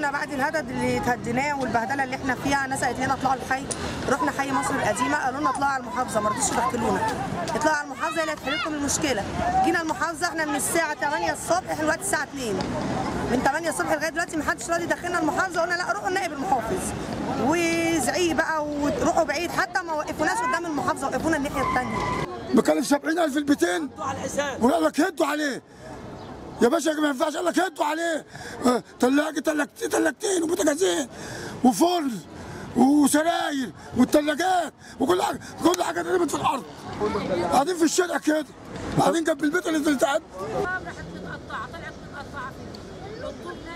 رحنا بعد الهدد اللي تهديناه والبهدله اللي احنا فيها ناس قالت لنا اطلعوا الحي رحنا حي مصر القديمه قالوا لنا اطلعوا على المحافظه ما رضوش يدخلونا اطلعوا على المحافظه اللي هتحل لكم المشكله جينا المحافظه احنا من الساعه 8 الصبح احنا دلوقتي الساعه 2 من 8 الصبح لغايه دلوقتي ما حدش راضي يدخلنا المحافظه قلنا لا روحوا النائب المحافظ وزعيق بقى وروحوا بعيد حتى ما وقفوناش قدام المحافظه وقفونا الناحيه الثانيه بكلف 70000 البيتين وقال لك هدوا عليه يا باشا ما ينفعش قال لك هدوا عليه آه، تلاجة تلاجتين تلاجتين وبوتاجازين وفرن وسراير والثلاجات وكل حاجه كل حاجه اترمت في الارض قاعدين في الشارع كده قاعدين جنب البيت اللي تعب راحت متقطعه طلعت متقطعه الطوب